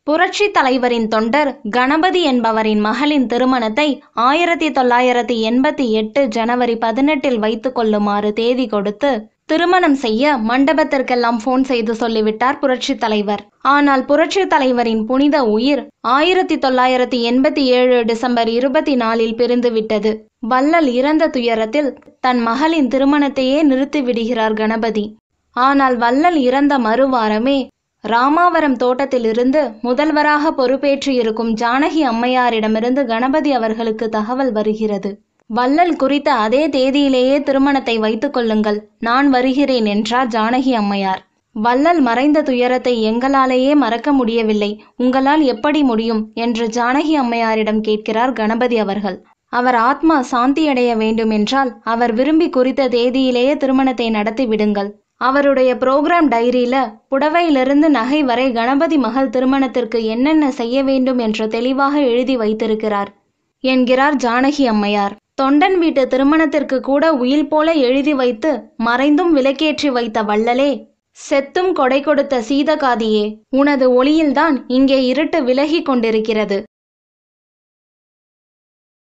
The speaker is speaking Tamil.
புரட்சி தலைவரின் தொண்டர் கணபதி என்பவரின் மகளின் திருமணத்தை ஆயிரத்தி தொள்ளாயிரத்தி எண்பத்தி எட்டு ஜனவரி பதினெட்டில் வைத்துக் கொள்ளுமாறு தேதி கொடுத்து திருமணம் செய்ய மண்டபத்திற்கெல்லாம் போன் செய்து சொல்லிவிட்டார் புரட்சி தலைவர் ஆனால் புரட்சி தலைவரின் புனித உயிர் ஆயிரத்தி தொள்ளாயிரத்தி எண்பத்தி ஏழு டிசம்பர் இருபத்தி நாலில் பிரிந்து விட்டது வள்ளல் இறந்த துயரத்தில் தன் மகளின் திருமணத்தையே நிறுத்தி விடுகிறார் கணபதி ஆனால் வள்ளல் இறந்த மறுவாரமே ராமாவரம் தோட்டத்திலிருந்து முதல்வராக பொறுப்பேற்று இருக்கும் ஜானகி அம்மையாரிடமிருந்து கணபதி அவர்களுக்கு தகவல் வருகிறது வள்ளல் குறித்த அதே தேதியிலேயே திருமணத்தை வைத்துக் கொள்ளுங்கள் நான் வருகிறேன் என்றார் ஜானகி அம்மையார் வள்ளல் மறைந்த துயரத்தை எங்களாலேயே மறக்க முடியவில்லை உங்களால் எப்படி முடியும் என்று ஜானகி அம்மையாரிடம் கேட்கிறார் கணபதி அவர்கள் அவர் ஆத்மா சாந்தியடைய வேண்டுமென்றால் அவர் விரும்பி குறித்த தேதியிலேயே திருமணத்தை நடத்தி விடுங்கள் அவருடைய புரோகிராம் டைரியில புடவையிலிருந்து நகை வரை கணபதி மகள் திருமணத்திற்கு என்னென்ன செய்ய வேண்டும் என்று தெளிவாக எழுதி வைத்திருக்கிறார் என்கிறார் ஜானகி அம்மையார் தொண்டன் வீட்டு திருமணத்திற்கு கூட உயில் போல எழுதி வைத்து மறைந்தும் விலக்கேற்றி வைத்த வள்ளலே செத்தும் கொடை கொடுத்த சீதகாதியே உனது ஒளியில்தான் இங்கே இருட்டு விலகி கொண்டிருக்கிறது